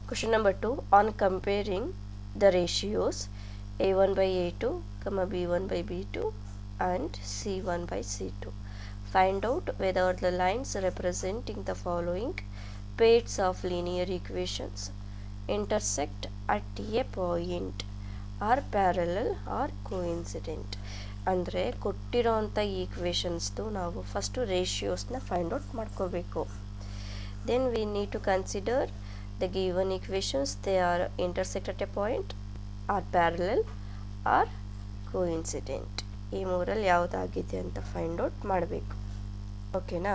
Question number 2 on comparing the ratios a1 by a2, comma b1 by b2 and c1 by c2. Find out whether the lines representing the following pairs of linear equations intersect at a point are parallel or coincident. ಅಂದರೆ ಕೊಟ್ಟಿರೋಂಥ ಈಕ್ವೇಷನ್ಸ್ದು ನಾವು first ರೇಷಿಯೋಸ್ನ find out ಮಾಡ್ಕೋಬೇಕು then we need to consider the given equations they are intersect at a point or parallel or coincident ಈ ಮೂರಲ್ಲಿ ಯಾವುದಾಗಿದೆ ಅಂತ find out ಮಾಡಬೇಕು ಓಕೆನಾ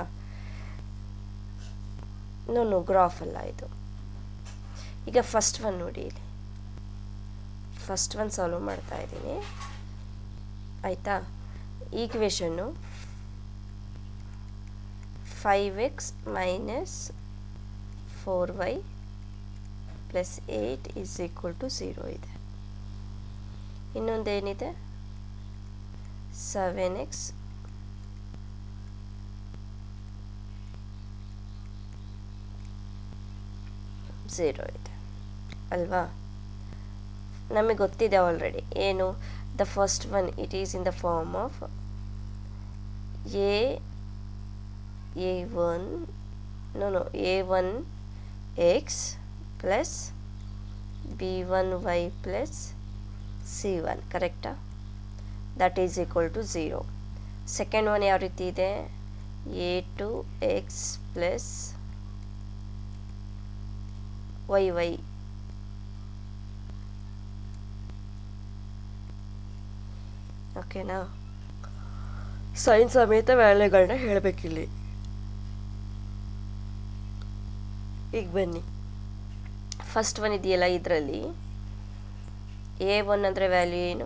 ನೋ ಗ್ರಾಫ್ ಅಲ್ಲ ಇದು ಈಗ ಫಸ್ಟ್ ಒನ್ ನೋಡಿ ಇಲ್ಲಿ ಫಸ್ಟ್ ಒನ್ ಸಾಲ್ವ್ ಮಾಡ್ತಾ ಇದ್ದೀನಿ ಆಯಿತಾ ಈಕ್ವೇಷನ್ನು five x minus four y plus eight is equal to zero ಇದೆ ಇನ್ನೊಂದೇನಿದೆ ಸೆವೆನ್ ಎಕ್ಸ್ ಝೀರೋ ಇದೆ ಅಲ್ವಾ ನಮಗೆ ಗೊತ್ತಿದೆ ಆಲ್ರೆಡಿ ಏನು the first one it is in the form of a a one no no a one x plus b one y plus c one ಕರೆಕ್ಟಾ that is equal to zero second one ಯಾವ ರೀತಿ ಇದೆ a two x plus y y ಓಕೆನಾ sign ಸಮೇತ ವ್ಯಾಲ್ಯೂಗಳನ್ನ ಹೇಳಬೇಕಿಲ್ಲಿ ಈಗ ಬನ್ನಿ ಫಸ್ಟ್ ಒನ್ ಇದೆಯಲ್ಲ ಇದರಲ್ಲಿ ಎ ಒನ್ ಅಂದರೆ ವ್ಯಾಲ್ಯೂ ಏನು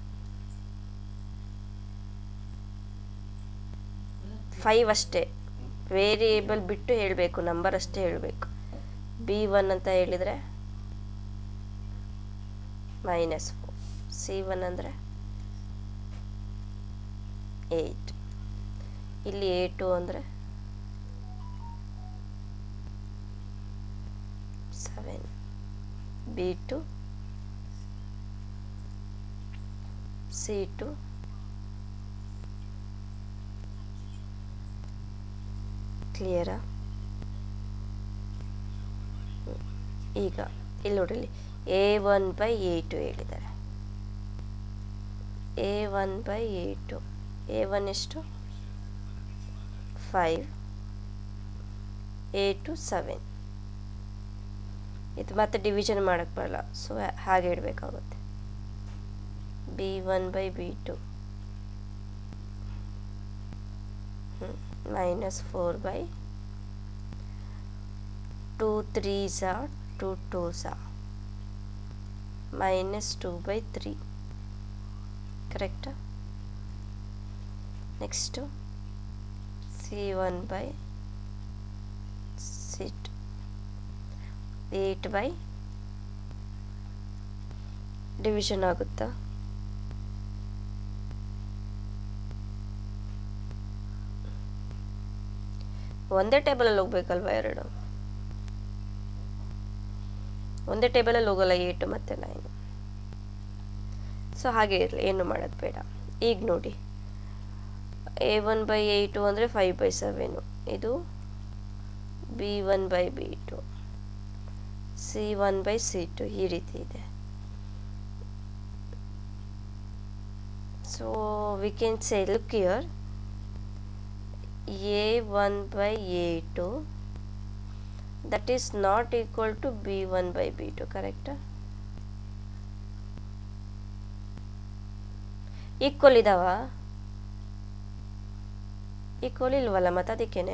ಫೈವ್ ಅಷ್ಟೇ ವೇರಿಯೇಬಲ್ ಬಿಟ್ಟು ಹೇಳಬೇಕು ನಂಬರ್ ಅಷ್ಟೇ ಹೇಳಬೇಕು ಬಿ ಒನ್ ಅಂತ ಹೇಳಿದರೆ ಮೈನಸ್ ಫೋರ್ ಸಿ ಒನ್ ಅಂದರೆ ಏಯ್ಟ್ ಇಲ್ಲಿ ಎ ಟು ಅಂದರೆ seven b two c two ಕ್ಲಿಯರಾ ಈಗ ಇಲ್ಲಿ ನೋಡಿಲಿ a one by a two ಹೇಳಿದ್ದಾರೆ a one by a two a one ಎಷ್ಟು ಫೈವ್ ಎ ಟು ಸೆವೆನ್ ಇದು ಮತ್ತೆ ಡಿವಿಷನ್ ಮಾಡೋಕ್ಕೆ ಬರಲ್ಲ ಸೊ ಹಾಗೆ ಇಡಬೇಕಾಗುತ್ತೆ b one by b two minus four by two three ಝಾ ಟು ಟೂ ಝಾ ಮೈನಸ್ ಟೂ ಬೈ ತ್ರೀ ಕರೆಕ್ಟಾ next c one by c two eight by division ಆಗುತ್ತಾ ಒಂದೇ ಟೇಬಲಲ್ಲಿ ಹೋಗ್ಬೇಕಲ್ವಾ ಎರಡು ಒಂದೇ ಟೇಬಲಲ್ಲಿ ಹೋಗಲ್ಲ ಏಟು ಮತ್ತು ನೈನು ಸೊ ಹಾಗೆ ಇರಲಿ ಏನು ಮಾಡೋದು ಬೇಡ ಈಗ ನೋಡಿ ಎ ಒನ್ ಬೈ ಏಯ್ಟು ಅಂದರೆ ಫೈವ್ ಬೈ ಸೆವೆನು ಇದು b one by b two c one by c two ಈ ರೀತಿ ಇದೆ so we can say look here a one by a two that is not equal to b one by b two ಕರೆಕ್ಟಾ equal ಇದಾವ equal ಇಲ್ವಲ್ಲ ಮತ್ತು ಅದಕ್ಕೇನೆ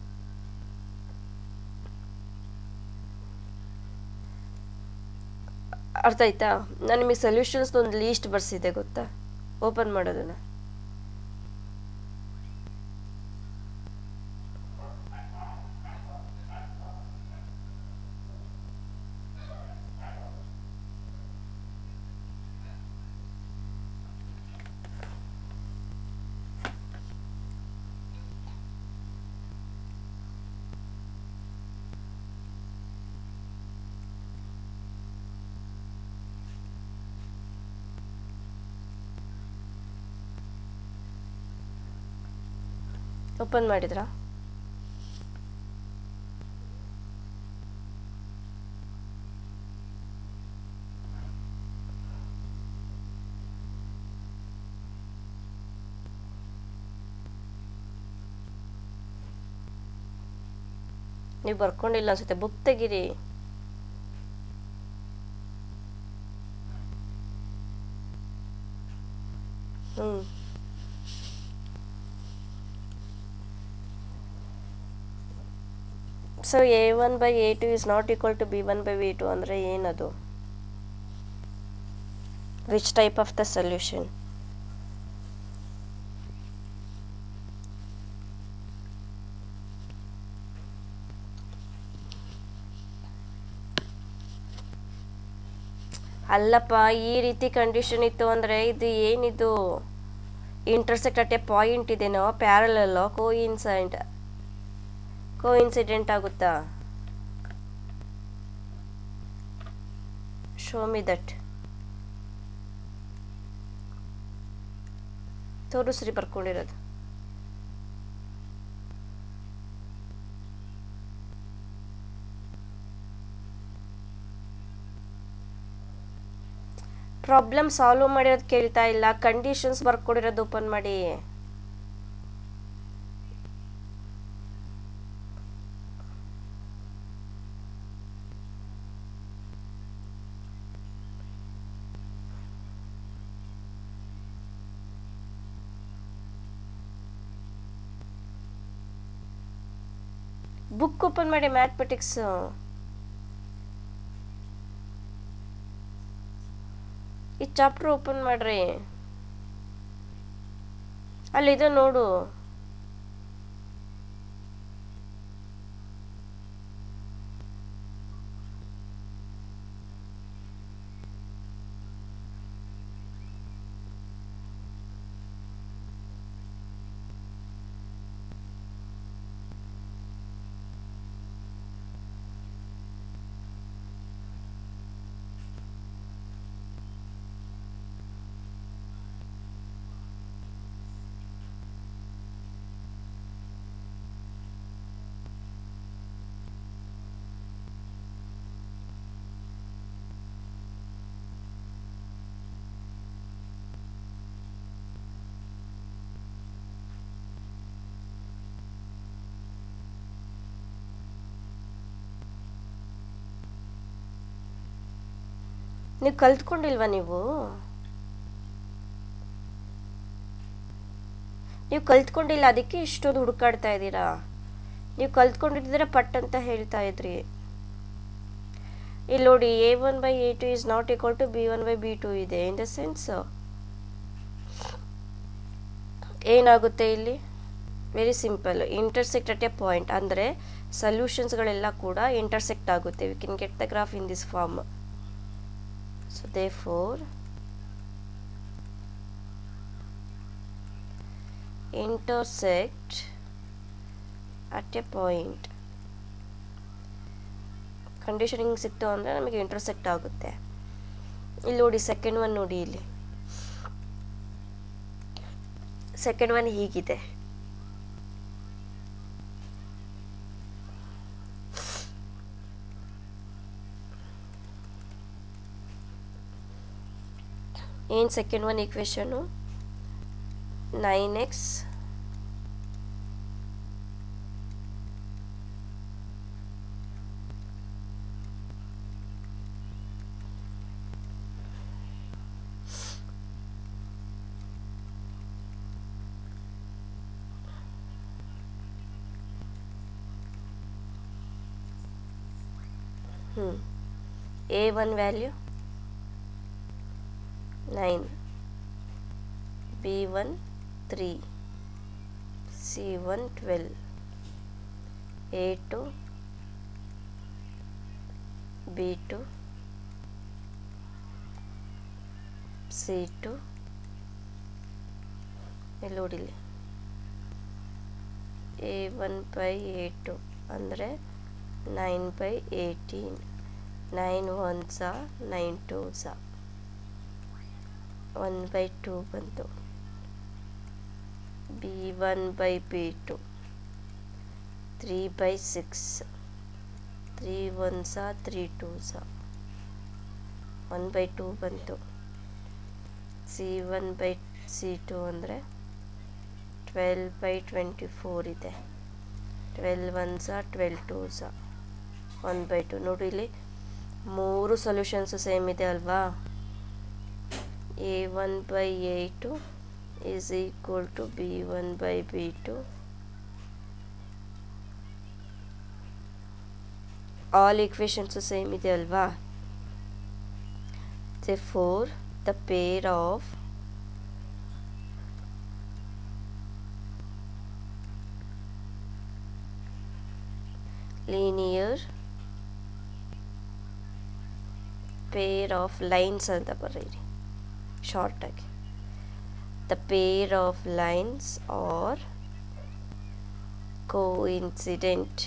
ಅರ್ಥ ಆಯ್ತಾ ನಾನು ನಿಮಗೆ ಸೊಲ್ಯೂಷನ್ಸ್ ಒಂದು ಲೀಸ್ಟ್ ಬರ್ಸಿದ್ದೆ ಗೊತ್ತಾ ಓಪನ್ ಮಾಡೋದನ್ನ ಓಪನ್ ಮಾಡಿದ್ರಾ ನೀವು ಬರ್ಕೊಂಡಿಲ್ಲ ಅನ್ಸುತ್ತೆ ಬುಕ್ ತೆಗೀರಿ ಹ್ಞೂ so a one by a two is not equal to b one by b two ಅಂದರೆ ಏನದು which type of the solution ಅಲ್ಲಪ್ಪ ಈ ರೀತಿ ಕಂಡೀಷನ್ ಇತ್ತು ಅಂದರೆ ಇದು ಏನಿದು ಇಂಟರ್ಸೆಕ್ಟ್ ಅಟ್ ಎ ಪಾಯಿಂಟ್ ಇದೆನೋ ಪ್ಯಾರಲಲ್ಲೋ ಕೋ ಇನ್ಸೈಡ್ ಕೋ ಇನ್ಸಿಡೆಂಟ್ ಆಗುತ್ತಾ ಶೋ ಮಿ ದಟ್ ತೋರಿಸ್ರಿ ಬರ್ಕೊಂಡಿರೋದು ಪ್ರಾಬ್ಲಮ್ ಸಾಲ್ವ್ ಮಾಡಿರೋದು ಕೇಳ್ತಾ ಇಲ್ಲ ಕಂಡೀಷನ್ಸ್ ಬರ್ಕೊಡಿರೋದು ಓಪನ್ ಮಾಡಿ ಬುಕ್ ಓಪನ್ ಮಾಡಿ ಮ್ಯಾಥಮೆಟಿಕ್ಸ್ ಈ ಚಾಪ್ಟರ್ ಓಪನ್ ಮಾಡ್ರಿ ಅಲ್ಲಿದೆ ನೋಡು ನೀವು ಕಲ್ತ್ಕೊಂಡಿಲ್ವಾ ನೀವು ನೀವು ಕಲ್ತ್ಕೊಂಡಿಲ್ಲ ಅದಕ್ಕೆ ಇಷ್ಟೊಂದು ಹುಡುಕಾಡ್ತಾ ಇದ್ದೀರಾ ನೀವು ಕಲ್ತ್ಕೊಂಡಿದ್ರೆ ಪಟ್ ಅಂತ ಹೇಳ್ತಾ ಇದ್ರಿ ಇಲ್ಲಿ ನೋಡಿ a one by a two is not equal to b one by b two ಇದೆ ಇನ್ ದ ಸೆನ್ಸ್ ಏನಾಗುತ್ತೆ ಇಲ್ಲಿ very simple intersect at a point ಅಂದರೆ ಸೊಲ್ಯೂಷನ್ಸ್ಗಳೆಲ್ಲ ಕೂಡ ಇಂಟರ್ಸೆಕ್ಟ್ ಆಗುತ್ತೆ we can get the graph in this form So therefore, intersect at a point. Conditioning ಸಿಕ್ತು ಅಂದರೆ ನಮಗೆ ಇಂಟರ್ಸೆಕ್ಟ್ ಆಗುತ್ತೆ ಇಲ್ಲಿ ನೋಡಿ ಸೆಕೆಂಡ್ ಒನ್ ನೋಡಿ ಇಲ್ಲಿ ಸೆಕೆಂಡ್ ಒನ್ ಹೀಗಿದೆ ಏನು second one equation nine x ಹ್ಞೂ a one value nine b one three c one twelve a two b two c two ಇಲ್ಲಿ ನೋಡಿಲಿ a one by a two ಅಂದರೆ nine by eighteen nine one ಝಾ nine two ಝಾ one by two ಬಂತು b one by b two three by six three one ಸಾ three two ಸಾ one by two ಬಂತು c one by c two ಅಂದರೆ twelve by twenty four ಇದೆ twelve one ಸಾ twelve two ಸಾ one by two ನೋಡಿ ಇಲ್ಲಿ ಮೂರು ಸೊಲ್ಯೂಷನ್ಸು ಸೇಮ್ ಇದೆ ಅಲ್ವಾ a one by a two is equal to b one by b two all equations same ಇದೆ ಅಲ್ವಾ therefore the pair of linear pair of lines ಅಂತ ಬರೀರಿ ಶಾರ್ಟಾಗಿ the pair of lines are coincident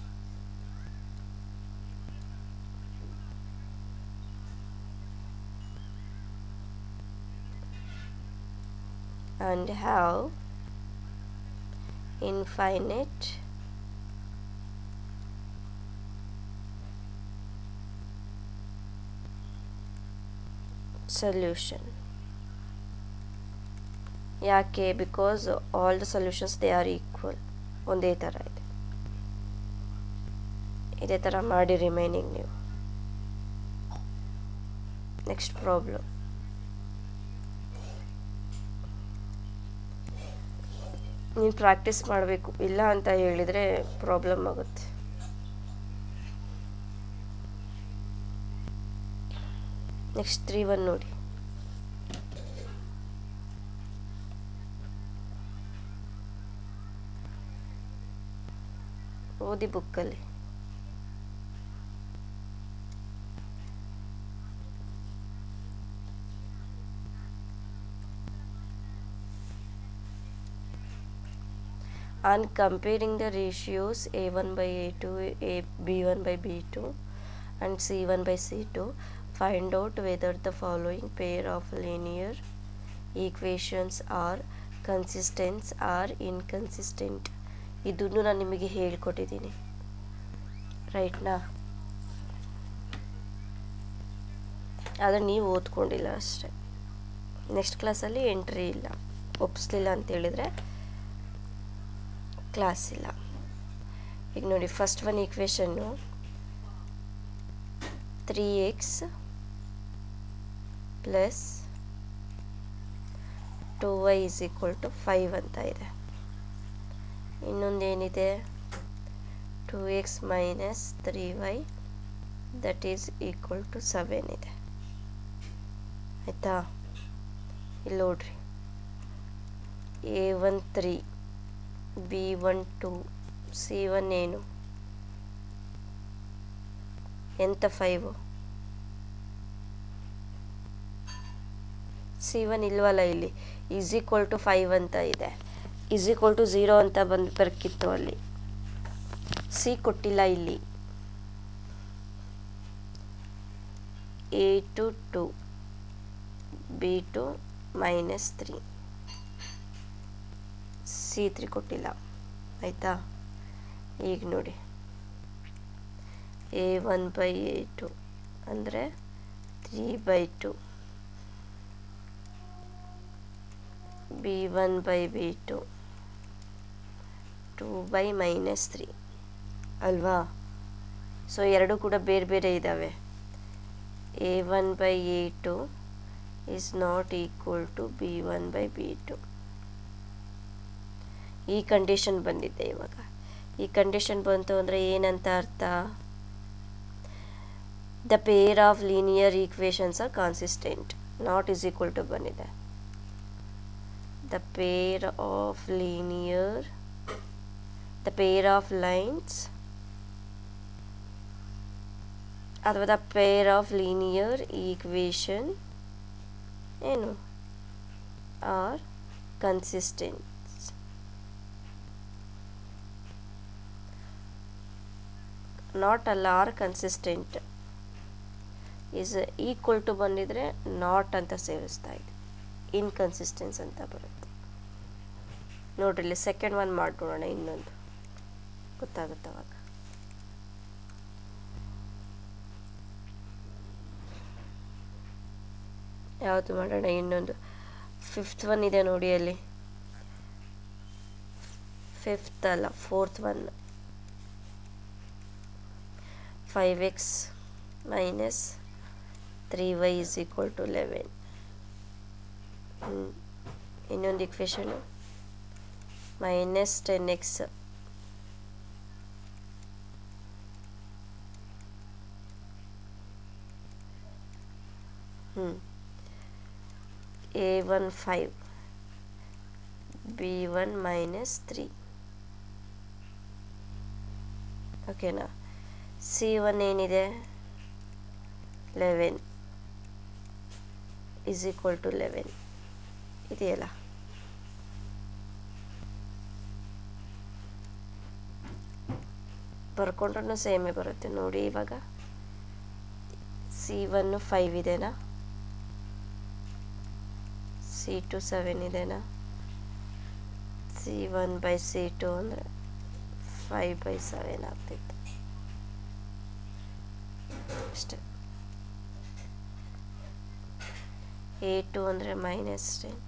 and have infinite solution ಯಾಕೆ because all the solutions they are equal ಒಂದೇ ಥರ ಇದೆ ಇದೇ ಥರ ಮಾಡಿ ರಿಮೈನಿಂಗ್ ನೀವು ನೆಕ್ಸ್ಟ್ ಪ್ರಾಬ್ಲಮ್ ನೀನು ಪ್ರಾಕ್ಟೀಸ್ ಮಾಡಬೇಕು ಇಲ್ಲ ಅಂತ ಹೇಳಿದರೆ ಪ್ರಾಬ್ಲಮ್ ಆಗುತ್ತೆ ನೆಕ್ಸ್ಟ್ ತ್ರೀ ಒನ್ ನೋಡಿ ಓದಿ ಬುಕ್ಕಲ್ಲಿ on comparing the ratios a1 by a2 a b1 by b2 and c1 by c2 find out whether the following pair of linear equations are consistent or inconsistent ಇದನ್ನು ನಾನು ನಿಮಗೆ ಹೇಳಿಕೊಟ್ಟಿದ್ದೀನಿ ರೈಟ್ನಾ ಆದರೆ ನೀವು ಓದ್ಕೊಂಡಿಲ್ಲ ಅಷ್ಟೆ next ಕ್ಲಾಸಲ್ಲಿ ಎಂಟ್ರಿ ಇಲ್ಲ ಒಪ್ಪಿಸ್ಲಿಲ್ಲ ಅಂತ ಹೇಳಿದರೆ ಕ್ಲಾಸ್ ಇಲ್ಲ ಈಗ ನೋಡಿ ಫಸ್ಟ್ ಒನ್ ಈಕ್ವೇಷನ್ನು three x plus two y is equal to five ಅಂತ ಇದೆ ಇನ್ನೊಂದೇನಿದೆ two x minus three y that is equal to seven ಇದೆ ಆಯಿತಾ ಇಲ್ಲಿ ನೋಡ್ರಿ a one three b one two c one ಏನು ಎಂತ ಫೈವು ಸಿ ಒನ್ ಇಲ್ವಲ್ಲ ಇಲ್ಲಿ ಈಸ್ ಈಕ್ವಲ್ ಟು ಫೈವ್ ಅಂತ ಇದೆ ಈಸ್ ಈಕ್ವಲ್ ಟು ಝೀರೋ ಅಂತ ಬಂದು ಬರ್ಕಿತ್ತು ಅಲ್ಲಿ ಸಿ ಕೊಟ್ಟಿಲ್ಲ ಇಲ್ಲಿ a two two b two minus three c three ಕೊಟ್ಟಿಲ್ಲ ಆಯಿತಾ ಈಗ ನೋಡಿ a one by a two ಅಂದರೆ three by two b one by b two two by minus three ಅಲ್ವಾ ಸೊ ಎರಡು ಕೂಡ ಬೇರೆ ಬೇರೆ ಇದ್ದಾವೆ a one by a two is not equal to b one by b two ಈ condition ಬಂದಿದೆ ಇವಾಗ ಈ ಕಂಡೀಷನ್ ಬಂತು ಅಂದರೆ ಏನಂತ ಅರ್ಥ the pair of linear equations are consistent not is equal to ಬಂದಿದೆ the pair of linear the pair of lines ಅಥವಾ the pair of linear equation ಏನು ಆರ್ ಕನ್ಸಿಸ್ಟೆಂಟ್ ನಾಟ್ ಅಲ್ಲ are consistent is equal to ಬಂದಿದ್ರೆ not ಅಂತ ಸೇರಿಸ್ತಾ ಇದೆ inconsistence ಅಂತ ಬರುತ್ತೆ ನೋಡ್ರಿ ಇಲ್ಲಿ ಸೆಕೆಂಡ್ ಒನ್ ಮಾಡ್ಬಿಡೋಣ ಇನ್ನೊಂದು ಗೊತ್ತಾಗುತ್ತೆ ಅವಾಗ ಯಾವುದು ಮಾಡೋಣ ಇನ್ನೊಂದು ಫಿಫ್ತ್ ಒನ್ ಇದೆ ನೋಡಿ ಅಲ್ಲಿ ಫಿಫ್ತ್ ಅಲ್ಲ fourth one five x minus three y is equal to eleven ಇನ್ನೊಂದು ಇಕ್ವೇಷನು ಮೈನಸ್ ಟೆನ್ ಎಕ್ಸ್ ಹ್ಞೂ a one five b one minus three ಓಕೆನಾ ಸಿ ಒನ್ ಏನಿದೆ eleven is equal to eleven ಇದೆಯಲ್ಲ ಬರ್ಕೊಂಡ್ರೂ ಸೇಮೇ ಬರುತ್ತೆ ನೋಡಿ ಇವಾಗ ಸಿ ಒನ್ನು ಫೈವ್ ಇದೆನಾ ಸಿ ಟು ಸೆವೆನ್ ಇದೆನಾ c one by c two ಅಂದರೆ ಫೈವ್ ಬೈ ಸೆವೆನ್ ಆಗ್ತಿತ್ತು ಅಷ್ಟೆ ಎ ಟು ಅಂದರೆ minus ten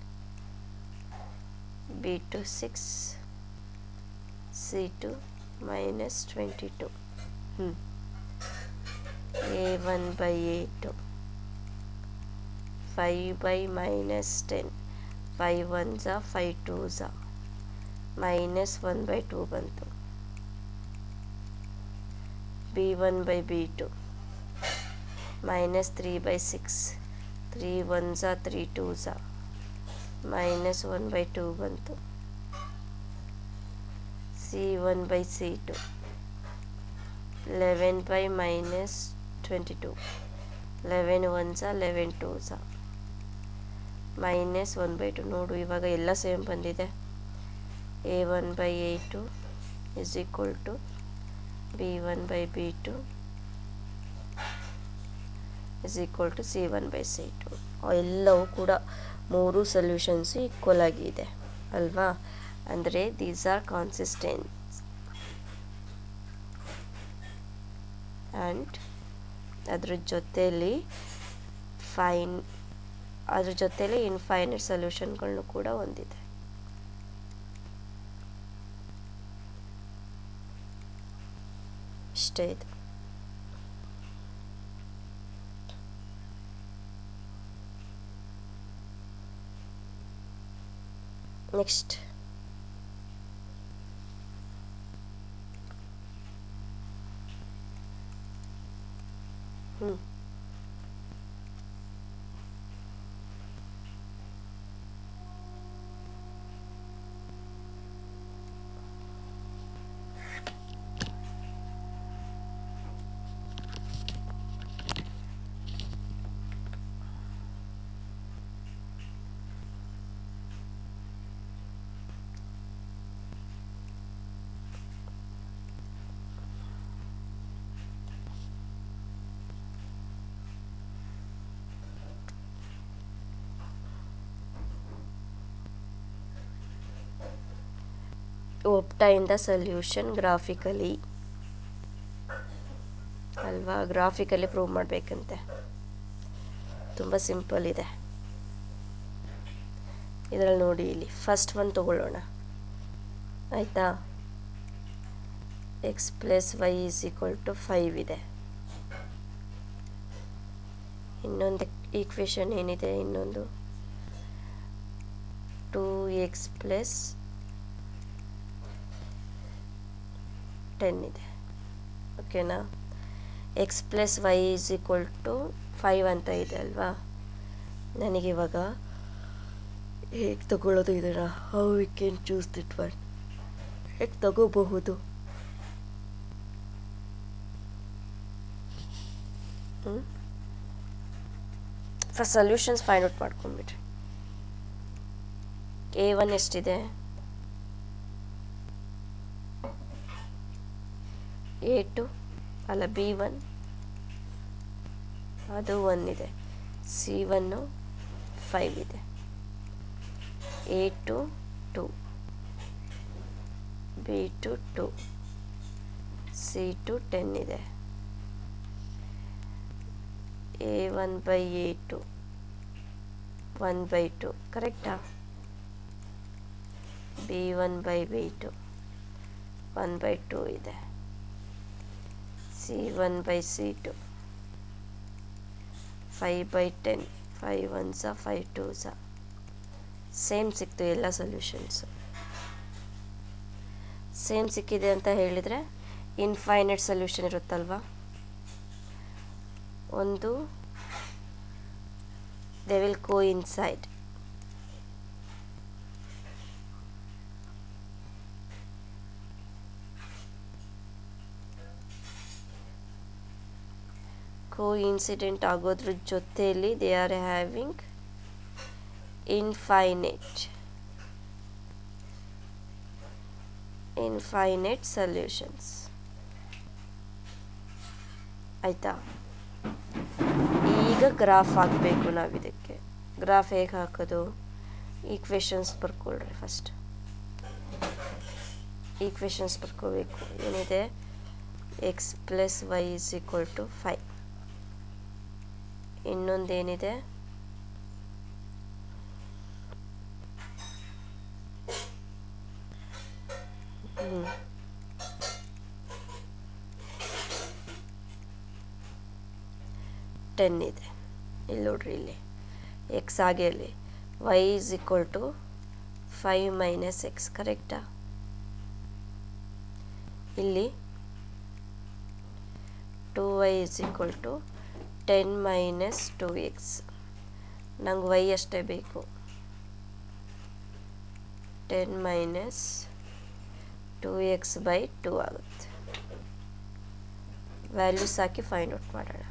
b two six C two minus twenty two ಹ್ಞೂ a one by a two five by minus ten five one ಝಾ five two ಝಾ minus one by two ಬಂತು b one by b two minus three by six three one ಝಾ three two ಝಾ minus one by two ಬಂತು c one by c two eleven by minus twenty two eleven one ಝಾ eleven two ಝಾ minus one by two ನೋಡು ಇವಾಗ ಎಲ್ಲ same ಬಂದಿದೆ a one by a two is equal to b one by b two is equal to c one by c two ಎಲ್ಲವೂ ಕೂಡ ಮೂರು solutions equal ಆಗಿದೆ ಅಲ್ವಾ ಅಂದರೆ ದೀಸ್ ಆರ್ ಕಾನ್ಸಿಸ್ಟೆನ್ಸ್ ಆ್ಯಂಡ್ ಅದ್ರ ಜೊತೆಯಲ್ಲಿ ಫೈನ್ ಅದ್ರ ಜೊತೆಲಿ ಇನ್ಫೈನೈಟ್ ಸೊಲ್ಯೂಷನ್ಗಳನ್ನು ಕೂಡ ಹೊಂದಿದೆ ಇಷ್ಟೇ ಇದು ನೆಕ್ಸ್ಟ್ ಹ್ಞೂ obtain the solution graphically ಅಲ್ವಾ ಗ್ರಾಫಿಕಲ್ಲಿ ಪ್ರೂವ್ ಮಾಡಬೇಕಂತೆ ತುಂಬ ಸಿಂಪಲ್ ಇದೆ ಇದರಲ್ಲಿ ನೋಡಿ ಇಲ್ಲಿ ಫಸ್ಟ್ ಒನ್ ತಗೊಳ್ಳೋಣ ಆಯಿತಾ x plus y is equal to five ಇದೆ ಇನ್ನೊಂದು ಈಕ್ವೇಷನ್ ಏನಿದೆ ಇನ್ನೊಂದು ಟೂ ಎಕ್ಸ್ ಪ್ಲಸ್ ಟೆನ್ ಇದೆ ಓಕೆನಾ x plus y is equal to five ಅಂತ ಇದೆ ಅಲ್ವಾ ನನಗಿವಾಗ ಹೇಗೆ ತಗೊಳ್ಳೋದು ಇದನ್ನು how we can choose that one ಹೇಗೆ ತಗೋಬಹುದು ಫಸ್ಟ್ ಸೊಲ್ಯೂಷನ್ಸ್ ಫೈಂಡ್ ಔಟ್ ಮಾಡ್ಕೊಂಡ್ಬಿಟ್ರಿ ಎ ಒನ್ ಎಷ್ಟಿದೆ ಎ ಟು ಅಲ್ಲ ಬಿ ಒನ್ ಅದು ಒನ್ ಇದೆ ಸಿ ಒನ್ನು ಫೈವ್ ಇದೆ a two two b two two c two ten ಇದೆ a one by a two one by two ಕರೆಕ್ಟಾ b one by b to one by two ಇದೆ c one by c two five by ten five one ಸ five two ಸ same ಸಿಕ್ತು ಎಲ್ಲ solutions same ಸಿಕ್ಕಿದೆ ಅಂತ ಹೇಳಿದರೆ infinite solution ಇರುತ್ತಲ್ವಾ ಒಂದು they will coincide coincident ಆಗೋದ್ರ ಜೊತೆಯಲ್ಲಿ they are having infinite infinite solutions ಆಯಿತಾ ಈಗ ಗ್ರಾಫ್ ಹಾಕಬೇಕು ನಾವು ಇದಕ್ಕೆ ಗ್ರಾಫ್ ಹೇಗೆ ಹಾಕೋದು ಈಕ್ವೇಷನ್ಸ್ ಬರ್ಕೊಳ್ರಿ ಫಸ್ಟ್ ಈಕ್ವೇಷನ್ಸ್ ಬರ್ಕೋಬೇಕು ಏನಿದೆ x plus y is equal to five ಇನ್ನೊಂದೇನಿದೆ ಹ್ಞೂ ಟೆನ್ ಇದೆ ಇಲ್ಲಿ ನೋಡ್ರಿ ಇಲ್ಲಿ ಎಕ್ಸ್ ಹಾಗೆ ಇಲ್ಲಿ y is equal to five minus x ಕರೆಕ್ಟಾ ಇಲ್ಲಿ two y is equal to ten minus two x ನಂಗೆ ವೈ ಅಷ್ಟೇ ಬೇಕು ten minus two x by two ಆಗುತ್ತೆ ವ್ಯಾಲ್ಯೂಸ್ ಹಾಕಿ ಫೈಂಡ್ ಔಟ್ ಮಾಡೋಣ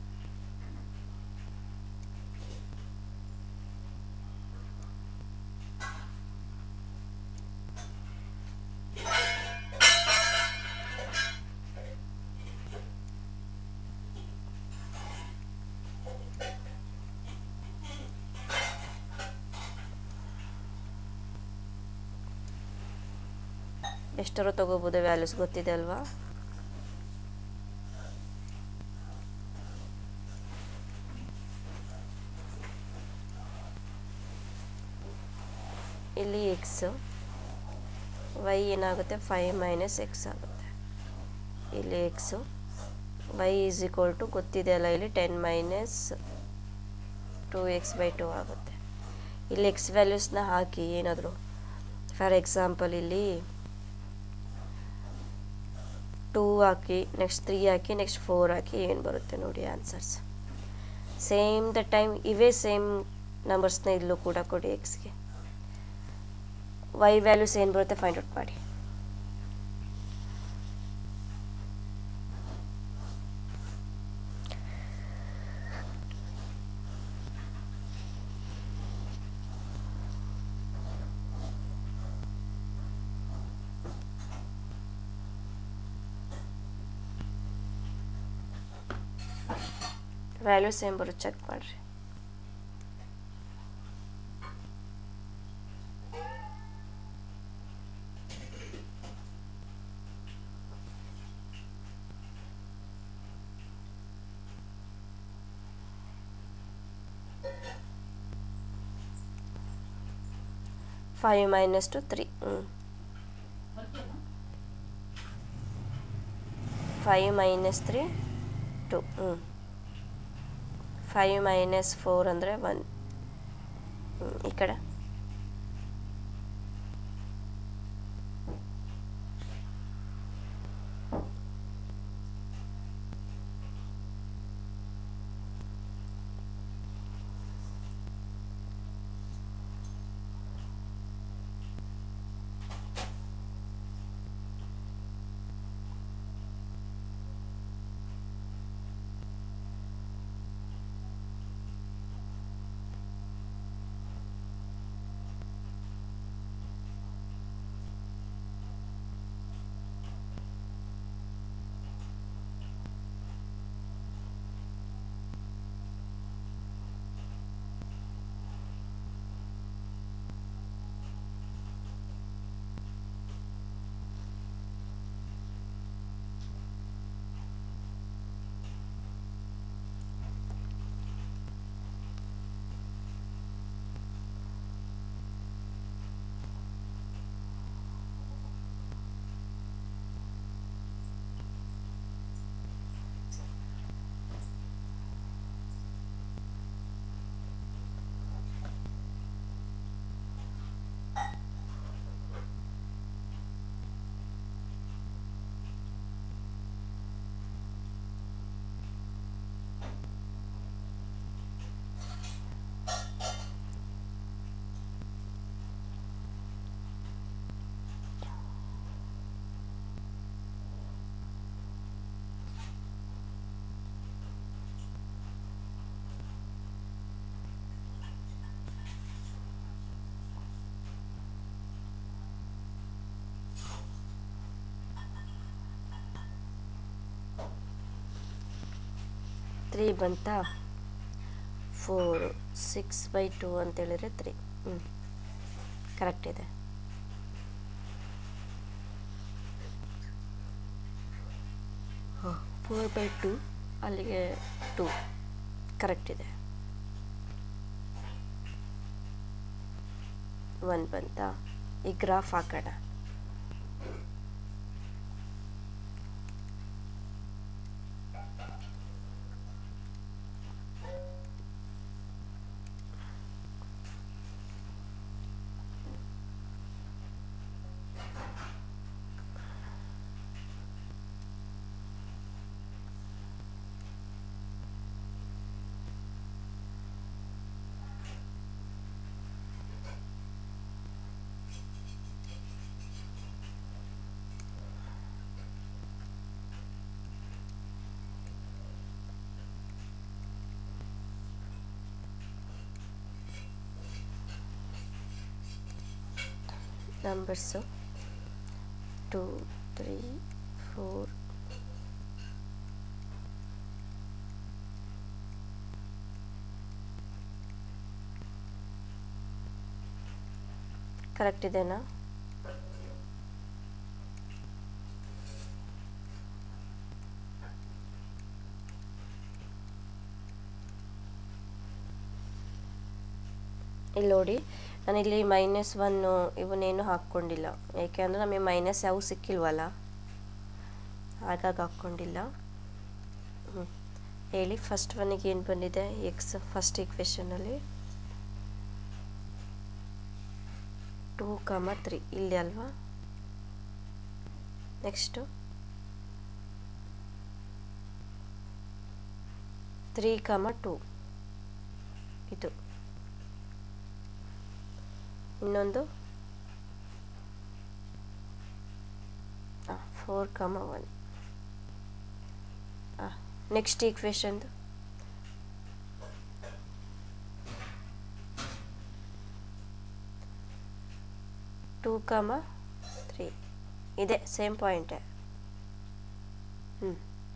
ಎಷ್ಟರ ತಗೋಬೋದು ವ್ಯಾಲ್ಯೂಸ್ ಗೊತ್ತಿದೆ ಅಲ್ವಾ ಇಲ್ಲಿ ಎಕ್ಸ್ ವೈ ಏನಾಗುತ್ತೆ ಫೈವ್ ಮೈನಸ್ ಎಕ್ಸ್ ಆಗುತ್ತೆ ಇಲ್ಲಿ x y is equal to ಗೊತ್ತಿದೆ ಅಲ್ಲ ಇಲ್ಲಿ ten minus two x by two ಆಗುತ್ತೆ ಇಲ್ಲಿ ಎಕ್ಸ್ ವ್ಯಾಲ್ಯೂಸ್ನ ಹಾಕಿ ಏನಾದರೂ ಫಾರ್ ಎಕ್ಸಾಂಪಲ್ ಇಲ್ಲಿ ಟೂ ಹಾಕಿ ನೆಕ್ಸ್ಟ್ ತ್ರೀ ಹಾಕಿ ನೆಕ್ಸ್ಟ್ ಫೋರ್ ಹಾಕಿ ಏನು ಬರುತ್ತೆ ನೋಡಿ ಆನ್ಸರ್ಸ್ ಸೇಮ್ ದ ಟೈಮ್ ಇವೇ ಸೇಮ್ ನಂಬರ್ಸ್ನ ಇಲ್ಲೂ ಕೂಡ ಕೊಡಿ ಎಕ್ಸ್ಗೆ ವೈ ವ್ಯಾಲ್ಯೂಸ್ ಏನು ಬರುತ್ತೆ ಫೈಂಡ್ ಔಟ್ ಮಾಡಿ ವ್ಯಾಲ್ಯೂಸ್ ಏನು ಬರುತ್ತೆ ಚೆಕ್ ಮಾಡಿರಿ ಫೈವ್ ಮೈನಸ್ ಟು ತ್ರೀ ಹ್ಞೂ ಫೈವ್ ಮೈನಸ್ ತ್ರೀ ಟು ಹ್ಞೂ ಫೈವ್ ಮೈನಸ್ ಫೋರ್ ಅಂದರೆ ಒನ್ ಈ ಕಡೆ ತ್ರೀ ಬಂತಾ ಫೋರು ಸಿಕ್ಸ್ ಬೈ ಟು ಅಂತೇಳಿದರೆ ತ್ರೀ ಹ್ಞೂ ಕರೆಕ್ಟ್ ಇದೆ ಫೋರ್ ಬೈ ಟು ಅಲ್ಲಿಗೆ ಟು ಕರೆಕ್ಟ್ ಇದೆ ಒನ್ ಬಂತಾ ಈ ಗ್ರಾಫ್ ಹಾಕೋಣ numbers two three four correct ಇದೆನಾ ಇಲ್ಲಿ ನೋಡಿ ನಾನಿಲ್ಲಿ ಮೈನಸ್ ಒನ್ನು ಇವನ್ನೇನು ಹಾಕ್ಕೊಂಡಿಲ್ಲ ಏಕೆಂದರೆ ನಮಗೆ ಮೈನಸ್ ಯಾವ ಸಿಕ್ಕಿಲ್ವಲ್ಲ ಹಾಗಾಗಿ ಹಾಕ್ಕೊಂಡಿಲ್ಲ ಹ್ಞೂ ಹೇಳಿ ಫಸ್ಟ್ ಒನ್ನಿಗೆ ಏನು ಬಂದಿದೆ ಎಕ್ಸ್ ಫಸ್ಟ್ ಈಕ್ವೇಷನಲ್ಲಿ ಟೂ ಕಮ ತ್ರೀ ಇಲ್ಲಿ ಅಲ್ವಾ ನೆಕ್ಸ್ಟು ತ್ರೀ ಕಮ ಟೂ ಇದು ಇನ್ನೊಂದು ಫೋರ್ ಕಮ ಒನ್ ನೆಕ್ಸ್ಟ್ ಈಕ್ವೇಷನ್ದು ಟೂ ಕಮ ತ್ರೀ ಇದೆ ಸೇಮ್ ಪಾಯಿಂಟೇ ಹ್ಞೂ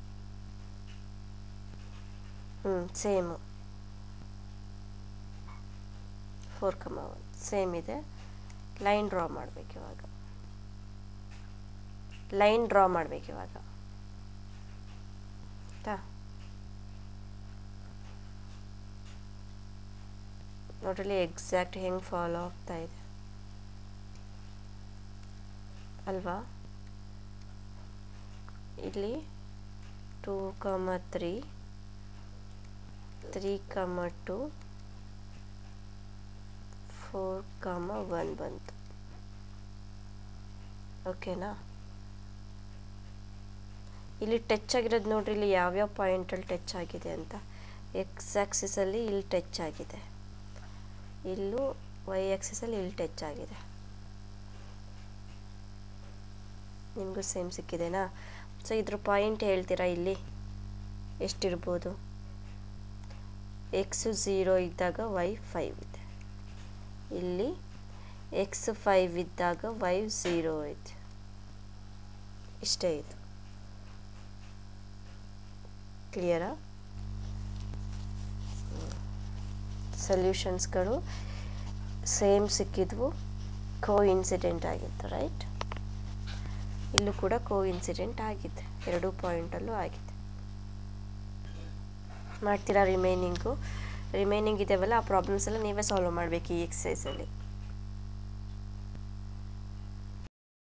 ಹ್ಞೂ same four comma one same ಇದೆ ಲೈನ್ ಡ್ರಾ ಮಾಡಬೇಕು ಇವಾಗ ಲೈನ್ ಡ್ರಾ ಮಾಡಬೇಕು ಇವಾಗ ಆಯ್ತಾ ನೋಡ್ರಲ್ಲಿ ಎಕ್ಸಾಕ್ಟ್ ಹೆಂಗೆ ಫಾಲೋ ಆಗ್ತಾ ಇದೆ ಅಲ್ವಾ ಇಲ್ಲಿ two comma three three comma two four comma one ಬಂತು ಓಕೆನಾ ಇಲ್ಲಿ ಟಚ್ ಆಗಿರೋದು ನೋಡ್ರಿ ಇಲ್ಲಿ ಯಾವ್ಯಾವ ಪಾಯಿಂಟಲ್ಲಿ ಟಚ್ ಆಗಿದೆ ಅಂತ ಎಕ್ಸ್ ಆ್ಯಕ್ಸಿಸಲ್ಲಿ ಇಲ್ಲಿ ಟಚ್ ಆಗಿದೆ ಇಲ್ಲೂ ವೈ ಆ್ಯಕ್ಸಿಸಲ್ಲಿ ಇಲ್ಲಿ ಟಚ್ ಆಗಿದೆ ನಿಮಗೂ ಸೇಮ್ ಸಿಕ್ಕಿದೆನಾ ಸೊ ಇದ್ರ ಪಾಯಿಂಟ್ ಹೇಳ್ತೀರಾ ಇಲ್ಲಿ ಎಷ್ಟಿರ್ಬೋದು ಎಕ್ಸು ಝೀರೋ ಇದ್ದಾಗ ವೈ ಫೈವ್ ಇದೆ ಇಲ್ಲಿ ಎಕ್ಸ್ ಫೈವ್ ಇದ್ದಾಗ ವೈ ಝೀರೋ ಇದೆ ಇಷ್ಟೇ ಇದು ಕ್ಲಿಯರಾ ಸೊಲ್ಯೂಷನ್ಸ್ಗಳು ಸೇಮ್ ಸಿಕ್ಕಿದ್ವು ಕೋ ಇನ್ಸಿಡೆಂಟ್ ಆಗಿತ್ತು ರೈಟ್ ಇಲ್ಲೂ ಕೂಡ ಕೋ ಇನ್ಸಿಡೆಂಟ್ ಆಗಿದೆ ಎರಡೂ ಪಾಯಿಂಟಲ್ಲೂ ಆಗಿದೆ ಮಾಡ್ತೀರಾ ರಿಮೈನಿಂಗು ರಿಮೈನಿಂಗ್ ಇದಾವಲ್ಲ ಆ ಪ್ರಾಬ್ಲಮ್ಸ್ ಎಲ್ಲ ನೀವೇ ಸಾಲ್ವ್ ಮಾಡಬೇಕು ಈ ಎಕ್ಸಸೈಸಲ್ಲಿ